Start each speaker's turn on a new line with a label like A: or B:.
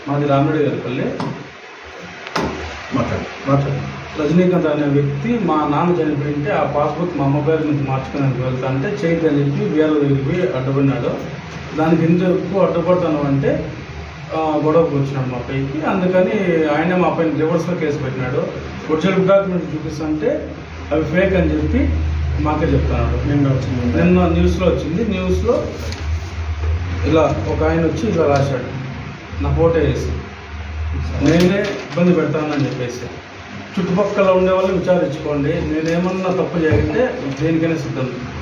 A: మాది రామిరెడ్డి గారి పల్లె
B: మాట్లాడు మాట్లాడు
A: రజనీకాంత్ అనే వ్యక్తి మా నాన్న చనిపోయింటే ఆ పాస్బుక్ మా అమ్మ పేరు నుంచి మార్చుకోవడానికి వెళ్తా అంటే చేయొద్దు అని చెప్పి వీఆర్ దగ్గరికి పోయి అడ్డుపడినాడు దానికి ఎందుకు అడ్డుపడతాను అంటే ఆ, గొడవకు వచ్చినాడు మా పైకి అందుకని ఆయన మా పైన రివర్స్లో కేసు పెట్టినాడు ఒరిజినల్ డాక్యుమెంట్ చూపిస్తుంటే అవి ఫేక్ అని చెప్పి మాకే చెప్తున్నాడు
B: నిన్న వచ్చింది
A: నిన్న న్యూస్లో వచ్చింది న్యూస్లో ఇలా ఒక ఆయన వచ్చి ఇలా రాశాడు నా ఫోటో వేసి నేనే ఇబ్బంది పెడతానని చెప్పేసి చుట్టుపక్కల ఉండే వాళ్ళు విచారించుకోండి నేనేమన్నా తప్పు చేయంటే దేనికైనా సిద్ధం